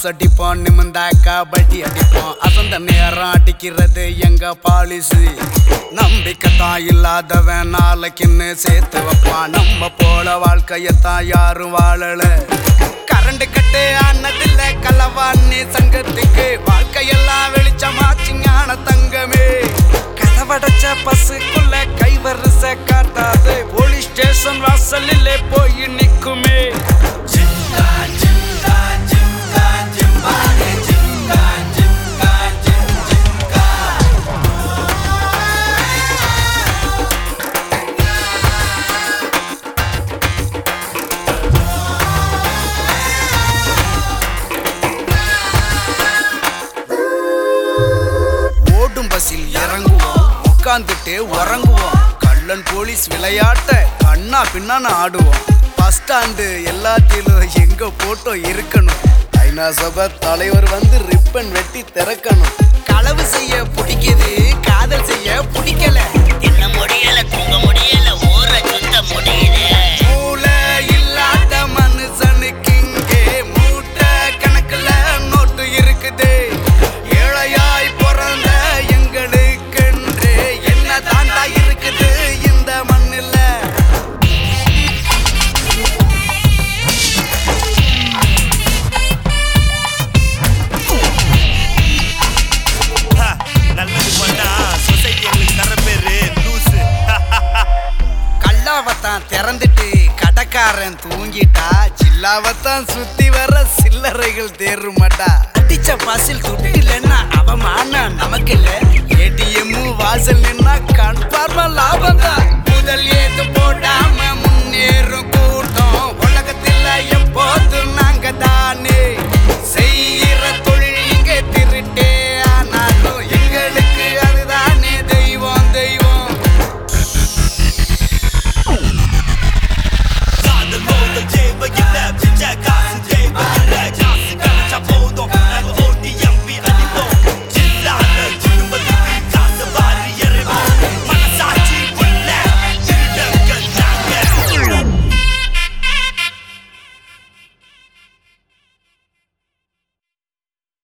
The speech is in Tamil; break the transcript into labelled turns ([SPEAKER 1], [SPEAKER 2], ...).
[SPEAKER 1] அடிப்போம் நிமிந்தாக்கா பட்டி அடிப்போம் அசந்த நேரம் அடிக்கிறது எங்க பாலிசி நம்பிக்கைத்தான் இல்லாதவன் நாளைக்குன்னு சேர்த்து வைப்பான் நம்ம போல வாழ்க்கையத்தான் யாரும் வாழல கரண்ட் கட்டு ஆனதில்ல கலவாணி சங்கத்துக்கு வாழ்க்கையெல்லாம் வெளிச்சமாச்சு ஞான தங்கமே கதவடைச்ச பஸ்ஸுக்குள்ள கைவரிச காட்டாது போலீஸ் ஸ்டேஷன் வாசலிலே போய் நிக்குமே ஓடும் பஸ்ஸில் இறங்குவோம் உட்காந்துட்டு உறங்குவோம் கள்ளன் போலீஸ் விளையாட்ட கண்ணா பின்னான்னு ஆடுவோம் பஸ் ஸ்டாண்டு எல்லாத்திலும் எங்க போட்டோ இருக்கணும் ஐநா சபை தலைவர் வந்து ரிப்பன் வெட்டி திறக்கணும் களவு செய்ய பிடிக்குது காதல் செய்ய பிடிக்கல
[SPEAKER 2] என்ன முடியல தூங்க முடியல ஊற சுத்த முடியல
[SPEAKER 1] மூளை இல்லாத மனுஷனுக்கு இங்கே மூட்டை கணக்குல நோட்டு இருக்குது ஏழையாய் பிறந்த எங்களுக்கென்று என்ன தாண்டா இருக்குது இந்த மண்ணில்
[SPEAKER 3] ஹா, நல்லது பண்ணா சொசைட்டி எங்களுக்கு தர பேரு லூசு
[SPEAKER 1] கல்லாவத்தான் திறந்துட்டு கடைக்காரன் தூங்கிட்டா சில்லாவத்தான் சுத்தி வர சில்லறைகள் தேறு மாட்டா அடிச்ச பஸ்ஸில் துட்டு இல்லைன்னா அவமானம் நமக்கு இல்ல ஏடிஎம் வாசல் நின்னா கன்ஃபார்மா லாபம் தான் முதல் ஏத்து போடாம முன்னேறும் கூட்டம் உலகத்தில் எப்போதும் நாங்க தானே